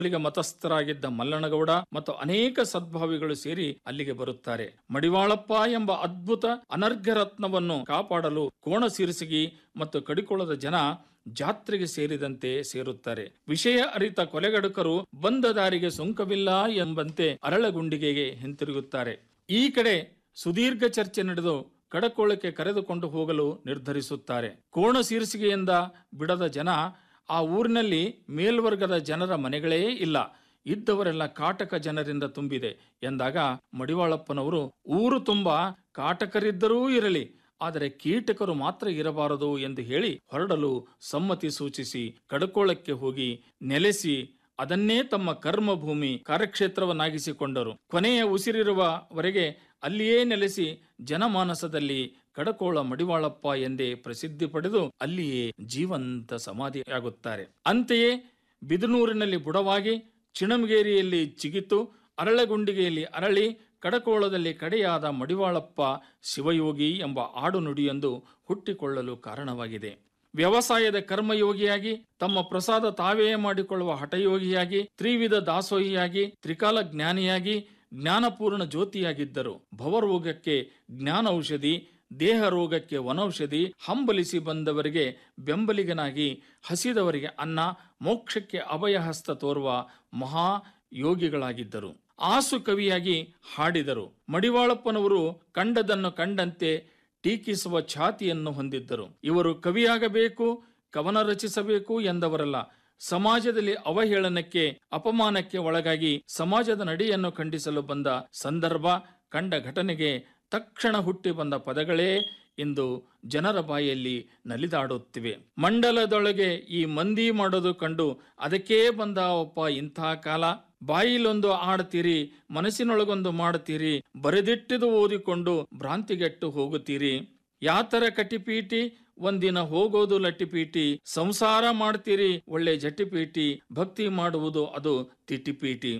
ಅಲ್ಲಿಗೆ ಮತಸ್ಥರಾಗಿದ್ದ ಮಲ್ಲನಗೌಡ ಮತ್ತು ಅನೇಕ ಸದ್ಭಾವಿಗಳು ಸೇರಿ ಅಲ್ಲಿಗೆ ಬರುತ್ತಾರೆ ಮಡಿವಾಳಪ್ಪ ಎಂಬ ಅದ್ಭುತ ಅನರ್ಘ್ಯ ರತ್ನವನ್ನು ಕಾಪಾಡಲು ಕೋಣ ಸಿರಿಸಿಗಿ ಮತ್ತು ಕಡಿಕೋಳದ ಜನ ಜಾತ್ರೆಗೆ ಸೇರಿದಂತೆ ಸೇರುತ್ತಾರೆ ವಿಷಯ ಅರಿತ ಕೊಲೆಗಡುಕರು ಬಂದ ದಾರಿಗೆ ಸುಂಕವಿಲ್ಲ ಎಂಬಂತೆ ಅರಳಗುಂಡಿಗೆಗೆ ಹಿಂತಿರುಗುತ್ತಾರೆ ಈ ಕಡೆ ಸುದೀರ್ಘ ಚರ್ಚೆ ನಡೆದು ಕಡಕೋಳಕ್ಕೆ ಕರೆದುಕೊಂಡು ಹೋಗಲು ನಿರ್ಧರಿಸುತ್ತಾರೆ ಕೋಣ ಶೀರ್ಷಿಗೆಯಿಂದ ಬಿಡದ ಜನ ಆ ಊರಿನಲ್ಲಿ ಮೇಲ್ವರ್ಗದ ಜನರ ಮನೆಗಳೇ ಇಲ್ಲ ಇದ್ದವರೆಲ್ಲ ಕಾಟಕ ಜನರಿಂದ ತುಂಬಿದೆ ಎಂದಾಗ ಮಡಿವಾಳಪ್ಪನವರು ಊರು ತುಂಬ ಕಾಟಕರಿದ್ದರೂ ಇರಲಿ ಆದರೆ ಕೀಟಕರು ಮಾತ್ರ ಇರಬಾರದು ಎಂದು ಹೇಳಿ ಹೊರಡಲು ಸಮ್ಮತಿ ಸೂಚಿಸಿ ಕಡಕೋಳಕ್ಕೆ ಹೋಗಿ ನೆಲೆಸಿ ಅದನ್ನೇ ತಮ್ಮ ಕರ್ಮಭೂಮಿ ಕಾರ್ಯಕ್ಷೇತ್ರವನ್ನಾಗಿಸಿಕೊಂಡರು ಕೊನೆಯ ಉಸಿರಿರುವವರೆಗೆ ಅಲ್ಲಿಯೇ ನೆಲೆಸಿ ಜನಮಾನಸದಲ್ಲಿ ಕಡಕೋಳ ಮಡಿವಾಳಪ್ಪ ಎಂದೇ ಪ್ರಸಿದ್ಧಿ ಪಡೆದು ಅಲ್ಲಿಯೇ ಜೀವಂತ ಸಮಾಧಿಯಾಗುತ್ತಾರೆ ಅಂತೆಯೇ ಬಿದನೂರಿನಲ್ಲಿ ಬುಡವಾಗಿ ಚಿಣಮಗೇರಿಯಲ್ಲಿ ಚಿಗಿತು ಅರಳಗುಂಡಿಗೆಯಲ್ಲಿ ಅರಳಿ ಕಡಕೋಳದಲ್ಲಿ ಕಡೆಯಾದ ಮಡಿವಾಳಪ್ಪ ಶಿವಯೋಗಿ ಎಂಬ ಆಡುನುಡಿಯೊಂದು ಹುಟ್ಟಿಕೊಳ್ಳಲು ಕಾರಣವಾಗಿದೆ ವ್ಯವಸಾಯದ ಕರ್ಮಯೋಗಿಯಾಗಿ ತಮ್ಮ ಪ್ರಸಾದ ತಾವೇ ಮಾಡಿಕೊಳ್ಳುವ ಹಠಯೋಗಿಯಾಗಿ ತ್ರಿವಿಧ ದಾಸೋಹಿಯಾಗಿ ತ್ರಿಕಾಲ ಜ್ಞಾನಿಯಾಗಿ ಜ್ಞಾನಪೂರ್ಣ ಜ್ಯೋತಿಯಾಗಿದ್ದರು ಭವರೋಗಕ್ಕೆ ಜ್ಞಾನ ಔಷಧಿ ದೇಹ ರೋಗಕ್ಕೆ ವನೌಷಧಿ ಹಂಬಲಿಸಿ ಬಂದವರಿಗೆ ಬೆಂಬಲಿಗನಾಗಿ ಹಸಿದವರಿಗೆ ಅನ್ನ ಮೋಕ್ಷಕ್ಕೆ ಅಭಯಹಸ್ತ ತೋರುವ ಮಹಾ ಯೋಗಿಗಳಾಗಿದ್ದರು ಆಸು ಕವಿಯಾಗಿ ಹಾಡಿದರು ಮಡಿವಾಳಪ್ಪನವರು ಕಂಡದನ್ನು ಕಂಡಂತೆ ಟೀಕಿಸುವ ಛಾತಿಯನ್ನು ಹೊಂದಿದ್ದರು ಇವರು ಕವಿಯಾಗಬೇಕು ಕವನ ರಚಿಸಬೇಕು ಎಂದವರಲ್ಲ ಸಮಾಜದಲ್ಲಿ ಅವಹೇಳನಕ್ಕೆ ಅಪಮಾನಕ್ಕೆ ಒಳಗಾಗಿ ಸಮಾಜದ ನಡೆಯನ್ನು ಖಂಡಿಸಲು ಬಂದ ಸಂದರ್ಭ ಕಂಡ ಘಟನೆಗೆ ತಕ್ಷಣ ಹುಟ್ಟಿ ಬಂದ ಪದಗಳೇ ಇಂದು ಜನರ ಬಾಯಲ್ಲಿ ನಲಿದಾಡುತ್ತಿವೆ ಮಂಡಲದೊಳಗೆ ಈ ಮಂದಿ ಮಾಡೋದು ಕಂಡು ಅದಕ್ಕೇ ಬಂದ ಒಪ್ಪ ಇಂಥ ಕಾಲ ಬಾಯಿಲೊಂದು ಆಡ್ತೀರಿ ಮನಸ್ಸಿನೊಳಗೊಂದು ಮಾಡುತ್ತೀರಿ ಬರೆದಿಟ್ಟಿದು ಓದಿಕೊಂಡು ಭ್ರಾಂತಿಗೆಟ್ಟು ಹೋಗುತ್ತೀರಿ ಯಾತರ ಕಟಿಪೀಟಿ ಒಂದಿನ ಹೋಗೋದು ಲಟ್ಟಿಪೀಟಿ ಸಂಸಾರ ಮಾಡ್ತೀರಿ ಒಳ್ಳೆ ಜಟಿಪೀಟಿ ಭಕ್ತಿ ಮಾಡುವುದು ಅದು ತಿಟಿಪೀಟಿ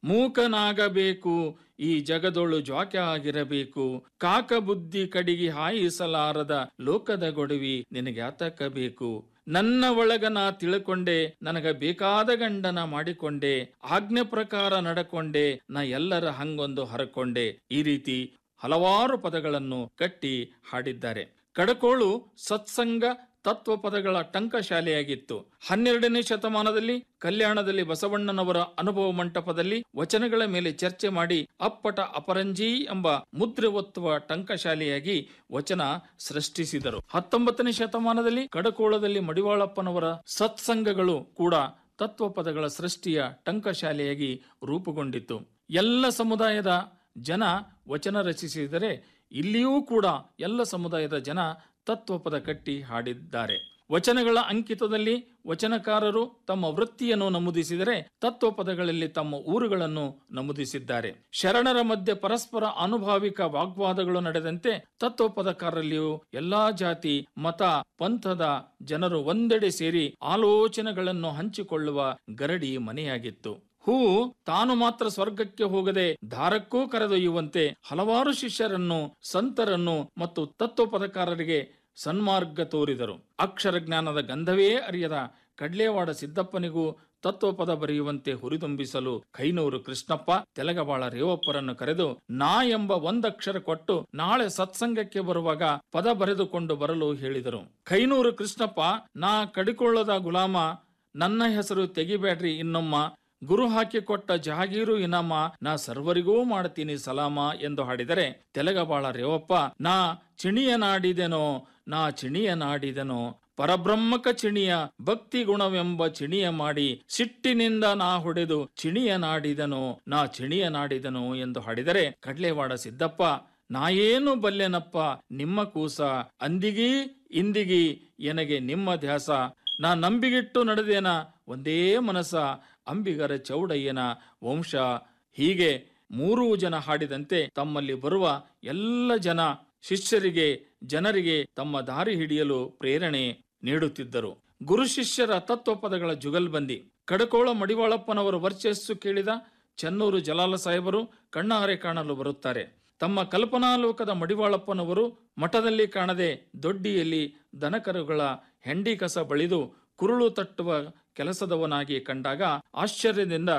ಮೂಕನಾಗಬೇಕು ಈ ಜಗದೊಳು ಜ್ವಾಕ್ಯ ಆಗಿರಬೇಕು ಕಾಕ ಬುದ್ಧಿ ಕಡಿಗಿ ಹಾಯಿಸಲಾರದ ಲೋಕದ ಗೊಡವಿ ನಿನಗ್ಯಾತಕ ಬೇಕು ನನ್ನ ಒಳಗ ನಾ ತಿಳ್ಕೊಂಡೆ ನನಗ ಬೇಕಾದ ಗಂಡನ ಮಾಡಿಕೊಂಡೆ ಆಜ್ಞೆ ಪ್ರಕಾರ ನಡಕೊಂಡೆ ನಾ ಎಲ್ಲರ ಹಂಗೊಂದು ಹರಕೊಂಡೆ ಈ ರೀತಿ ಹಲವಾರು ಪದಗಳನ್ನು ಕಟ್ಟಿ ಹಾಡಿದ್ದಾರೆ ಕಡಕೋಳು ಸತ್ಸಂಗ ತತ್ವ ಪದಗಳ ಟಂಕಶಾಲೆಯಾಗಿತ್ತು ಹನ್ನೆರಡನೇ ಶತಮಾನದಲ್ಲಿ ಕಲ್ಯಾಣದಲ್ಲಿ ಬಸವಣ್ಣನವರ ಅನುಭವ ಮಂಟಪದಲ್ಲಿ ವಚನಗಳ ಮೇಲೆ ಚರ್ಚೆ ಮಾಡಿ ಅಪ್ಪಟ ಅಪರಂಜಿ ಎಂಬ ಮುದ್ರೆ ಒತ್ತುವ ಟಂಕಶಾಲೆಯಾಗಿ ವಚನ ಸೃಷ್ಟಿಸಿದರು ಹತ್ತೊಂಬತ್ತನೇ ಶತಮಾನದಲ್ಲಿ ಕಡಕೋಳದಲ್ಲಿ ಮಡಿವಾಳಪ್ಪನವರ ಸತ್ಸಂಗಗಳು ಕೂಡ ತತ್ವ ಪದಗಳ ಸೃಷ್ಟಿಯ ಟಂಕಶಾಲೆಯಾಗಿ ರೂಪುಗೊಂಡಿತು ಎಲ್ಲ ಸಮುದಾಯದ ಜನ ವಚನ ರಚಿಸಿದರೆ ಇಲ್ಲಿಯೂ ಕೂಡ ಎಲ್ಲ ಸಮುದಾಯದ ಜನ ತತ್ವಪದ ಕಟ್ಟಿ ಹಾಡಿದ್ದಾರೆ ವಚನಗಳ ಅಂಕಿತದಲ್ಲಿ ವಚನಕಾರರು ತಮ್ಮ ವೃತ್ತಿಯನ್ನು ನಮೂದಿಸಿದರೆ ತತ್ವಪದಗಳಲ್ಲಿ ತಮ್ಮ ಊರುಗಳನ್ನು ನಮೂದಿಸಿದ್ದಾರೆ ಶರಣರ ಮಧ್ಯೆ ಪರಸ್ಪರ ಅನುಭಾವಿಕ ವಾಗ್ವಾದಗಳು ನಡೆದಂತೆ ತತ್ವಪದಕಾರರಲ್ಲಿಯೂ ಎಲ್ಲಾ ಜಾತಿ ಮತ ಪಂಥದ ಜನರು ಒಂದೆಡೆ ಸೇರಿ ಆಲೋಚನೆಗಳನ್ನು ಹಂಚಿಕೊಳ್ಳುವ ಗರಡಿ ಮನೆಯಾಗಿತ್ತು ಹೂ ತಾನು ಮಾತ್ರ ಸ್ವರ್ಗಕ್ಕೆ ಹೋಗದೆ ದಾರಕ್ಕೂ ಕರೆದೊಯ್ಯುವಂತೆ ಹಲವಾರು ಶಿಷ್ಯರನ್ನು ಸಂತರನ್ನು ಮತ್ತು ತತ್ವಪದಕಾರರಿಗೆ ಸನ್ಮಾರ್ಗ ತೋರಿದರು ಅಕ್ಷರ ಜ್ಞಾನದ ಗಂಧವೇ ಅರಿಯದ ಕಡ್ಲೇವಾಡ ಸಿದ್ದಪ್ಪನಿಗೂ ತತ್ವಪದ ಬರೆಯುವಂತೆ ಹುರಿದುಂಬಿಸಲು ಕೈನೂರು ಕೃಷ್ಣಪ್ಪ ತೆಲಗಬಾಳ ರೇವಪ್ಪರನ್ನು ಕರೆದು ನಾ ಎಂಬ ಒಂದಕ್ಷರ ಕೊಟ್ಟು ನಾಳೆ ಸತ್ಸಂಗಕ್ಕೆ ಬರುವಾಗ ಪದ ಬರೆದುಕೊಂಡು ಬರಲು ಹೇಳಿದರು ಕೈನೂರು ಕೃಷ್ಣಪ್ಪ ನಾ ಕಡಿಕೊಳ್ಳದ ಗುಲಾಮ ನನ್ನ ಹೆಸರು ತೆಗಿಬೇಡ್ರಿ ಇನ್ನೊಮ್ಮ ಗುರು ಹಾಕಿಕೊಟ್ಟ ಜಹಾಗೀರು ಇನಾಮ ನಾ ಸರ್ವರಿಗೂ ಮಾಡ್ತೀನಿ ಸಲಾಮ ಎಂದು ಹಾಡಿದರೆ ತೆಲಗಬಾಳ ರೇವಪ್ಪ ನಾ ಚಿಣಿಯ ನಾಡಿದೆನೋ ನಾ ಚಿಣಿಯ ನಾಡಿದೆನೋ ಪರಬ್ರಹ್ಮಕ ಚಿಣಿಯ ಭಕ್ತಿ ಗುಣವೆಂಬ ಚಿಣಿಯ ಮಾಡಿ ಸಿಟ್ಟಿನಿಂದ ನಾ ಹೊಡೆದು ಚಿಣಿಯ ನಾಡಿದನೋ ನಾ ಚಿಣಿಯ ನಾಡಿದನೋ ಎಂದು ಹಾಡಿದರೆ ಕಡ್ಲೆವಾಡ ಸಿದ್ದಪ್ಪ ನಾ ಏನು ಬಲ್ಲೆನಪ್ಪ ನಿಮ್ಮ ಕೂಸ ಅಂದಿಗೀ ಇಂದಿಗೀ ಎನಗೆ ನಿಮ್ಮ ಧ್ಯಾಸ ನಾ ನಂಬಿಗಿಟ್ಟು ನಡೆದೇನ ಒಂದೇ ಮನಸ ಅಂಬಿಗರ ಚೌಡಯ್ಯನ ವಂಶ ಹೀಗೆ ಮೂರೂ ಜನ ಹಾಡಿದಂತೆ ತಮ್ಮಲ್ಲಿ ಬರುವ ಎಲ್ಲ ಜನ ಶಿಷ್ಯರಿಗೆ ಜನರಿಗೆ ತಮ್ಮ ದಾರಿ ಹಿಡಿಯಲು ಪ್ರೇರಣೆ ನೀಡುತ್ತಿದ್ದರು ಗುರು ಶಿಷ್ಯರ ತತ್ವಪದಗಳ ಜುಗಲ್ಬಂದಿ ಕಡಕೋಳ ಮಡಿವಾಳಪ್ಪನವರ ವರ್ಚಸ್ಸು ಕೇಳಿದ ಚೆನ್ನೂರು ಜಲಾಲ ಸಾಹೇಬರು ಕಣ್ಣಾರೆ ಕಾಣಲು ಬರುತ್ತಾರೆ ತಮ್ಮ ಕಲ್ಪನಾಲೋಕದ ಮಡಿವಾಳಪ್ಪನವರು ಮಠದಲ್ಲಿ ಕಾಣದೆ ದೊಡ್ಡಿಯಲ್ಲಿ ದನಕರುಗಳ ಹೆಂಡಿ ಕಸ ಬಳಿದು ಕುರುಳು ತಟ್ಟುವ ಕೆಲಸದವನಾಗಿ ಕಂಡಾಗ ಆಶ್ಚರ್ಯದಿಂದ